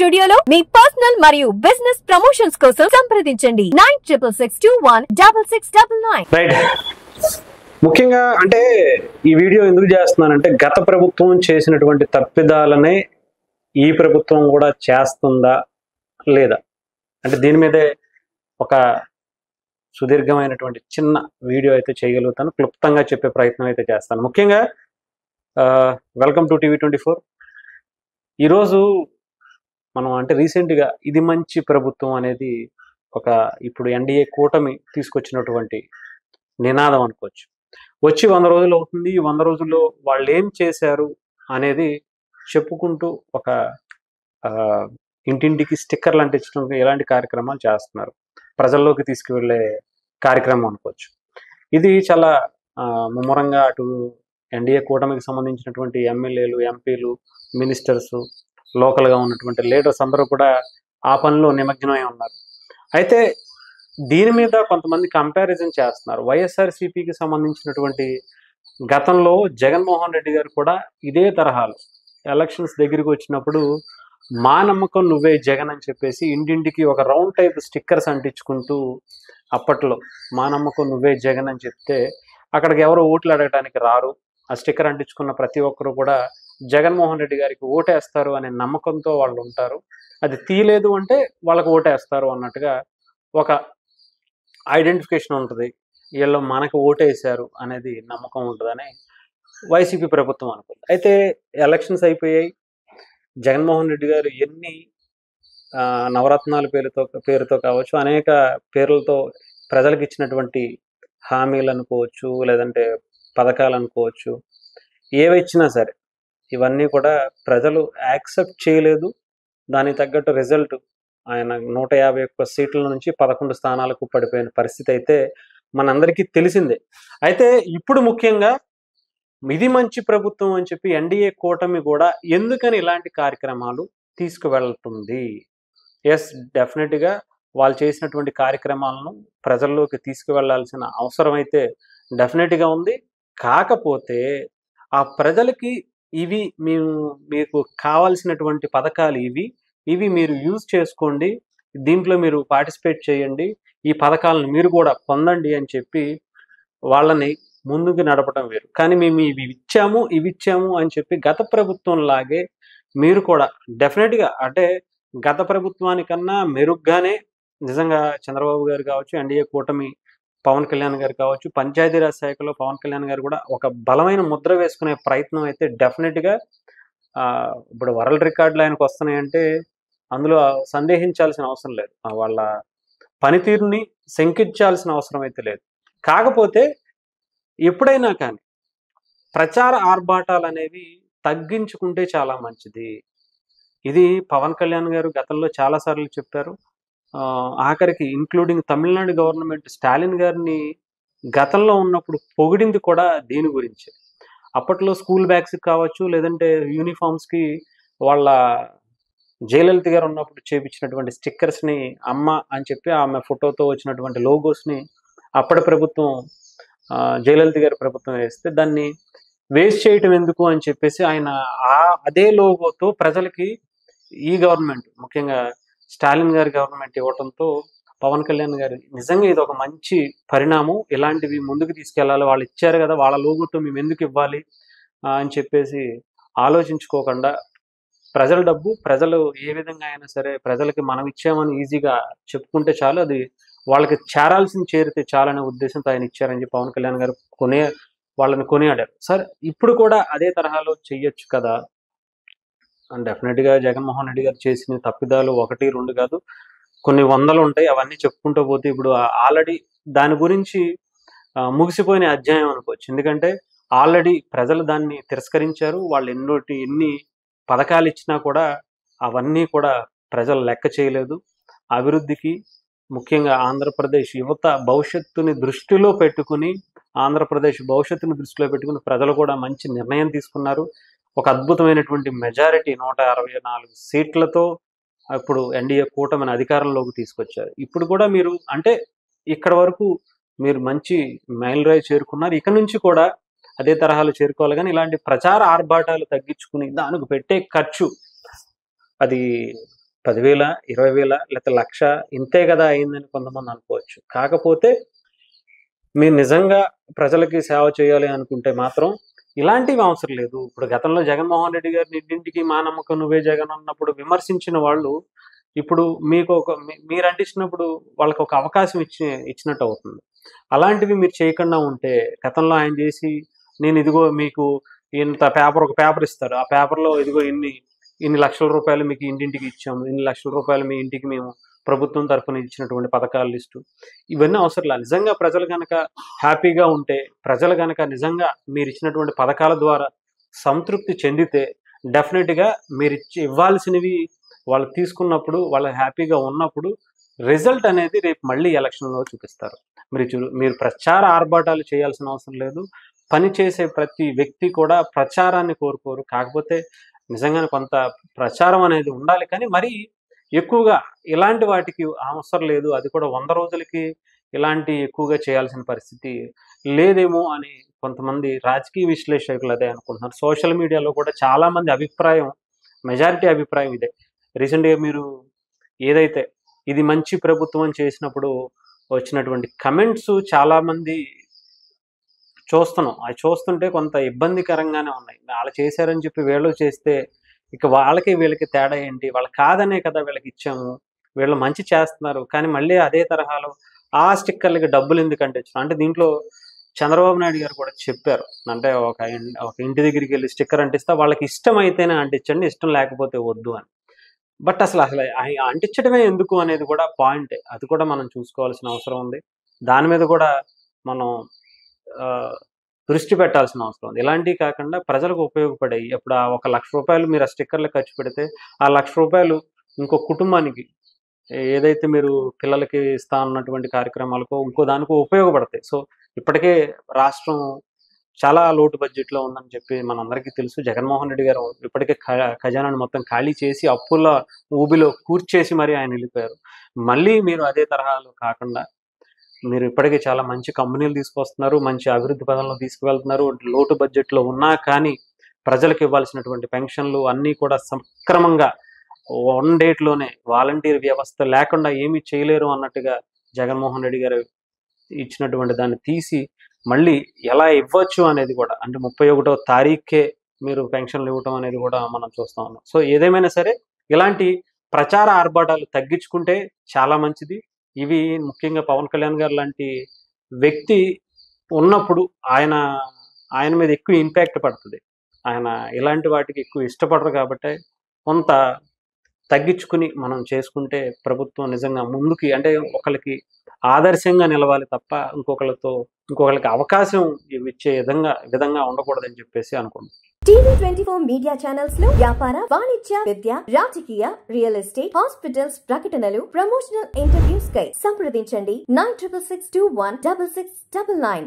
స్టూడియోలో మీ పర్సనల్ మరియు బిజినెస్ ప్రమోషన్స్ కోసం సంప్రదించండి nine triple six two one double six double nine right ముఖ్యంగా అంటే ఈ వీడియో ఎందుకు చేస్తున్నానంటే గత ప్రభుత్వం చేసినటువంటి తప్పిదాలనే ఈ ప్రభుత్వం కూడా చేస్తుందా లేదా అంటే దీని మీదే ఒక సుదీర్ఘమైనటువంటి చిన్న వీడియో అయితే చేయగలుగుతాను క్లుప్తంగా చెప్పే ప్రయత్నం అయితే చేస్తాను ముఖ్యంగా welcome to TV twenty four ఈరోజు మనం అంటే రీసెంట్గా ఇది మంచి ప్రభుత్వం అనేది ఒక ఇప్పుడు ఎన్డీఏ కూటమి తీసుకొచ్చినటువంటి నినాదం అనుకోవచ్చు వచ్చి వంద రోజులు అవుతుంది ఈ వంద రోజుల్లో వాళ్ళు ఏం చేశారు అనేది చెప్పుకుంటూ ఒక ఆ, ఇంటింటికి స్టిక్కర్లు అంటించడం ఇలాంటి కార్యక్రమాలు చేస్తున్నారు ప్రజల్లోకి తీసుకువెళ్ళే కార్యక్రమం అనుకోవచ్చు ఇది చాలా ఆ, ముమ్మరంగా అటు ఎన్డీఏ కూటమికి సంబంధించినటువంటి ఎమ్మెల్యేలు ఎంపీలు మినిస్టర్స్ లోకల్గా ఉన్నటువంటి లీడర్స్ అందరూ కూడా ఆ పనిలో నిమగ్నమై ఉన్నారు అయితే దీని మీద కొంతమంది కంపారిజన్ చేస్తున్నారు వైఎస్ఆర్సీపీకి సంబంధించినటువంటి గతంలో జగన్మోహన్ రెడ్డి గారు కూడా ఇదే తరహాలో ఎలక్షన్స్ దగ్గరికి వచ్చినప్పుడు మా నమ్మకం నువ్వే జగన్ అని చెప్పేసి ఇంటింటికి ఒక రౌండ్ టైప్ స్టిక్కర్స్ అంటించుకుంటూ అప్పట్లో మా నమ్మకం నువ్వే జగన్ అని చెప్తే అక్కడికి ఎవరు ఓట్లు అడగడానికి రారు ఆ స్టిక్కర్ అంటించుకున్న ప్రతి ఒక్కరు కూడా జగన్మోహన్ రెడ్డి గారికి ఓటేస్తారు అనే నమ్మకంతో వాళ్ళు ఉంటారు అది తీయలేదు అంటే వాళ్ళకి ఓటేస్తారు అన్నట్టుగా ఒక ఐడెంటిఫికేషన్ ఉంటుంది వీళ్ళు మనకు ఓటేశారు అనేది నమ్మకం ఉంటుందని వైసీపీ ప్రభుత్వం అనుకుంది అయితే ఎలక్షన్స్ అయిపోయాయి జగన్మోహన్ రెడ్డి గారు ఎన్ని ఆ, నవరత్నాల పేరుతో పేరుతో కావచ్చు అనేక పేర్లతో ప్రజలకు ఇచ్చినటువంటి హామీలు అనుకోవచ్చు లేదంటే పథకాలు అనుకోవచ్చు ఏవి ఇచ్చినా సరే ఇవన్నీ కూడా ప్రజలు యాక్సెప్ట్ చేయలేదు దానికి తగ్గట్టు రిజల్ట్ ఆయన నూట యాభై ఒక్క సీట్ల నుంచి పదకొండు స్థానాలకు పడిపోయిన పరిస్థితి అయితే మనందరికీ తెలిసిందే అయితే ఇప్పుడు ముఖ్యంగా ఇది మంచి ప్రభుత్వం అని చెప్పి ఎన్డీఏ కూటమి కూడా ఎందుకని ఇలాంటి కార్యక్రమాలు తీసుకువెళ్తుంది ఎస్ డెఫినెట్గా వాళ్ళు చేసినటువంటి కార్యక్రమాలను ప్రజల్లోకి తీసుకువెళ్లాల్సిన అవసరం అయితే డెఫినెట్గా ఉంది కాకపోతే ఆ ప్రజలకి ఇవి మేము మీకు కావాల్సినటువంటి పథకాలు ఇవి ఇవి మీరు యూజ్ చేసుకోండి దీంట్లో మీరు పార్టిసిపేట్ చేయండి ఈ పథకాలను మీరు కూడా పొందండి అని చెప్పి వాళ్ళని ముందుకు నడపడం వేరు కానీ మేము ఇవి ఇచ్చాము ఇవి ఇచ్చాము అని చెప్పి గత ప్రభుత్వం లాగే మీరు కూడా డెఫినెట్గా అంటే గత ప్రభుత్వానికన్నా మెరుగ్గానే నిజంగా చంద్రబాబు గారు కావచ్చు ఎన్డీఏ కూటమి పవన్ కళ్యాణ్ గారు కావచ్చు పంచాయతీరాజ్ శాఖలో పవన్ కళ్యాణ్ గారు కూడా ఒక బలమైన ముద్ర వేసుకునే ప్రయత్నం అయితే డెఫినెట్గా ఆ, ఇప్పుడు వరల్డ్ రికార్డులు ఆయనకు వస్తున్నాయంటే అందులో సందేహించాల్సిన అవసరం లేదు ఆ, వాళ్ళ పనితీరుని శంకించాల్సిన అవసరం అయితే లేదు కాకపోతే ఎప్పుడైనా కానీ ప్రచార ఆర్భాటాలు అనేవి తగ్గించుకుంటే చాలా మంచిది ఇది పవన్ కళ్యాణ్ గారు గతంలో చాలాసార్లు చెప్పారు ఆ, ఆఖరికి ఇంక్లూడింగ్ తమిళనాడు గవర్నమెంట్ స్టాలిన్ గారిని గతంలో ఉన్నప్పుడు పొగిడింది కూడా దీని గురించి అప్పట్లో స్కూల్ బ్యాగ్స్ కావచ్చు లేదంటే యూనిఫామ్స్కి వాళ్ళ జయలలిత గారు ఉన్నప్పుడు చేపించినటువంటి స్టిక్కర్స్ని అమ్మ అని చెప్పి ఆమె ఫోటోతో వచ్చినటువంటి లోగోస్ని అప్పటి ప్రభుత్వం ఆ, జయలలిత గారి ప్రభుత్వం వేస్తే దాన్ని వేస్ట్ చేయటం ఎందుకు అని చెప్పేసి ఆయన ఆ అదే లోగోతో ప్రజలకి ఈ గవర్నమెంట్ ముఖ్యంగా స్టాలిన్ గారి గవర్నమెంట్ ఇవ్వటంతో పవన్ కళ్యాణ్ గారు నిజంగా ఇది ఒక మంచి పరిణామం ఇలాంటివి ముందుకు తీసుకెళ్ళాలి వాళ్ళు ఇచ్చారు కదా వాళ్ళ లోగోతో మేము ఎందుకు ఇవ్వాలి ఆ, అని చెప్పేసి ఆలోచించుకోకుండా ప్రజల డబ్బు ప్రజలు ఏ విధంగా అయినా సరే ప్రజలకి మనం ఇచ్చామని ఈజీగా చెప్పుకుంటే చాలు అది వాళ్ళకి చేరాల్సిన చేరితే చాలనే ఉద్దేశంతో ఆయన ఇచ్చారని చెప్పి పవన్ కళ్యాణ్ గారు కొనే వాళ్ళని కొనియాడారు సరే ఇప్పుడు కూడా అదే తరహాలో చెయ్యొచ్చు కదా డెఫినెట్ గా జగన్మోహన్ రెడ్డి గారు చేసిన తప్పిదాలు ఒకటి రెండు కాదు కొన్ని వందలు ఉంటాయి అవన్నీ చెప్పుకుంటూ పోతే ఇప్పుడు ఆల్రెడీ దాని గురించి ఆ, ముగిసిపోయిన అధ్యాయం అనుకోవచ్చు ఎందుకంటే ఆల్రెడీ ప్రజలు దాన్ని తిరస్కరించారు వాళ్ళు ఎన్నోటి ఎన్ని పథకాలు ఇచ్చినా కూడా అవన్నీ కూడా ప్రజలు లెక్క చేయలేదు అభివృద్ధికి ముఖ్యంగా ఆంధ్రప్రదేశ్ యువత భవిష్యత్తుని దృష్టిలో పెట్టుకుని ఆంధ్రప్రదేశ్ భవిష్యత్తుని దృష్టిలో పెట్టుకుని ప్రజలు కూడా మంచి నిర్ణయం తీసుకున్నారు ఒక అద్భుతమైనటువంటి మెజారిటీ నూట అరవై నాలుగు సీట్లతో ఇప్పుడు ఎన్డీఏ కూటమిని అధికారంలోకి తీసుకొచ్చారు ఇప్పుడు కూడా మీరు అంటే ఇక్కడ వరకు మీరు మంచి మైలురాయి చేరుకున్నారు ఇక నుంచి కూడా అదే తరహాలో చేరుకోవాలి కానీ ఇలాంటి ప్రచార ఆర్భాటాలు తగ్గించుకుని దానికి పెట్టే ఖర్చు అది పదివేల ఇరవై వేల లేకపోతే లక్ష ఇంతే కదా అయిందని కొంతమంది అనుకోవచ్చు కాకపోతే మీరు నిజంగా ప్రజలకి సేవ చేయాలి అనుకుంటే మాత్రం ఇలాంటివి అవసరం లేదు ఇప్పుడు గతంలో జగన్మోహన్ రెడ్డి గారిని ఇంటింటికి మా నమ్మకం నువ్వే జగన్ అన్నప్పుడు విమర్శించిన వాళ్ళు ఇప్పుడు మీకు ఒక మీ- మీరు అంటించినప్పుడు వాళ్ళకి ఒక అవకాశం ఇచ్చి ఇచ్చినట్టు అవుతుంది అలాంటివి మీరు చేయకుండా ఉంటే గతంలో ఆయన చేసి నేను ఇదిగో మీకు ఇంత పేపర్ ఒక పేపర్ ఇస్తారు ఆ పేపర్లో ఇదిగో ఇన్ని ఇన్ని లక్షల రూపాయలు మీకు ఇంటింటికి ఇచ్చాము ఇన్ని లక్షల రూపాయలు మీ ఇంటికి మేము ప్రభుత్వం తరఫున ఇచ్చినటువంటి పథకాల లిస్టు ఇవన్నీ అవసరం లేదు నిజంగా ప్రజలు కనుక హ్యాపీగా ఉంటే ప్రజలు కనుక నిజంగా మీరు ఇచ్చినటువంటి పథకాల ద్వారా సంతృప్తి చెందితే డెఫినెట్గా మీరు ఇచ్చి ఇవ్వాల్సినవి వాళ్ళు తీసుకున్నప్పుడు వాళ్ళు హ్యాపీగా ఉన్నప్పుడు రిజల్ట్ అనేది రేపు మళ్ళీ ఎలక్షన్లో చూపిస్తారు మీరు చూ మీరు ప్రచార ఆర్భాటాలు చేయాల్సిన అవసరం లేదు పని చేసే ప్రతి వ్యక్తి కూడా ప్రచారాన్ని కోరుకోరు కాకపోతే నిజంగానే కొంత ప్రచారం అనేది ఉండాలి కానీ మరీ ఎక్కువగా ఇలాంటి వాటికి అవసరం లేదు అది కూడా వంద రోజులకి ఇలాంటి ఎక్కువగా చేయాల్సిన పరిస్థితి లేదేమో అని కొంతమంది రాజకీయ విశ్లేషకులు అదే అనుకుంటున్నారు సోషల్ మీడియాలో కూడా చాలా మంది అభిప్రాయం మెజారిటీ అభిప్రాయం ఇదే రీసెంట్గా మీరు ఏదైతే ఇది మంచి ప్రభుత్వం అని చేసినప్పుడు వచ్చినటువంటి కమెంట్స్ చాలా మంది చూస్తున్నాం అవి చూస్తుంటే కొంత ఇబ్బందికరంగానే ఉన్నాయి వాళ్ళు చేశారని చెప్పి వీళ్ళు చేస్తే ఇక వాళ్ళకి వీళ్ళకి తేడా ఏంటి వాళ్ళు కాదనే కదా వీళ్ళకి ఇచ్చాము వీళ్ళు మంచి చేస్తున్నారు కానీ మళ్ళీ అదే తరహాలో ఆ స్టిక్కర్లకి డబ్బులు ఎందుకు అంటించడం అంటే దీంట్లో చంద్రబాబు నాయుడు గారు కూడా చెప్పారు అంటే ఒక ఇన్- ఒక ఇంటి దగ్గరికి వెళ్ళి స్టిక్కర్ అంటిస్తే వాళ్ళకి ఇష్టం అయితేనే అంటించండి ఇష్టం లేకపోతే వద్దు అని బట్ అసలు అసలు ఆ- ఆ అంటించడమే ఎందుకు అనేది కూడా పాయింటే అది కూడా మనం చూసుకోవాల్సిన అవసరం ఉంది దాని మీద కూడా మనం ఆ, దృష్టి పెట్టాల్సిన అవసరం ఉంది ఇలాంటివి కాకుండా ప్రజలకు ఉపయోగపడాయి ఇప్పుడు ఆ ఒక లక్ష రూపాయలు మీరు ఆ స్టిక్కర్లు ఖర్చు పెడితే ఆ లక్ష రూపాయలు ఇంకో కుటుంబానికి ఏదైతే మీరు పిల్లలకి ఇస్తా ఉన్నటువంటి కార్యక్రమాలకు ఇంకో దానికి ఉపయోగపడతాయి సో ఇప్పటికే రాష్ట్రం చాలా లోటు బడ్జెట్లో ఉందని చెప్పి మనందరికీ తెలుసు జగన్మోహన్ రెడ్డి గారు ఇప్పటికే ఖ- ఖజానాను మొత్తం ఖాళీ చేసి అప్పుల ఊబిలో కూర్చేసి మరి ఆయన వెళ్ళిపోయారు మళ్ళీ మీరు అదే తరహాలో కాకుండా మీరు ఇప్పటికే చాలా మంచి కంపెనీలు తీసుకొస్తున్నారు మంచి అభివృద్ధి పదంలో తీసుకువెళ్తున్నారు లోటు బడ్జెట్లో ఉన్నా కానీ ప్రజలకు ఇవ్వాల్సినటువంటి పెన్షన్లు అన్నీ కూడా సక్రమంగా వన్ డేట్లోనే వాలంటీర్ వ్యవస్థ లేకుండా ఏమీ చేయలేరు అన్నట్టుగా జగన్మోహన్ రెడ్డి గారు ఇచ్చినటువంటి దాన్ని తీసి మళ్ళీ ఎలా ఇవ్వచ్చు అనేది కూడా అంటే ముప్పై ఒకటో తారీఖే మీరు పెన్షన్లు ఇవ్వటం అనేది కూడా మనం చూస్తా ఉన్నాం సో ఏదేమైనా సరే ఇలాంటి ప్రచార ఆర్భాటాలు తగ్గించుకుంటే చాలా మంచిది ఇవి ముఖ్యంగా పవన్ కళ్యాణ్ గారు లాంటి వ్యక్తి ఉన్నప్పుడు ఆయన ఆయన మీద ఎక్కువ ఇంపాక్ట్ పడుతుంది ఆయన ఇలాంటి వాటికి ఎక్కువ ఇష్టపడరు కాబట్టి కొంత తగ్గించుకుని మనం చేసుకుంటే ప్రభుత్వం నిజంగా ముందుకి అంటే ఒకరికి ఆదర్శంగా నిలవాలి తప్ప ఇంకొకరితో ఇంకొకరికి అవకాశం ఇచ్చే విధంగా విధంగా ఉండకూడదని చెప్పేసి అనుకుంటున్నాను TV twenty four media channels లో వ్యాపార వాణిజ్య విద్య రాజకీయ రియల్ ఎస్టేట్ హాస్పిటల్స్ ప్రకటనలు ప్రమోషనల్ ఇంటర్వ్యూస్ కై సంప్రదించండి nine triple six two one double six double nine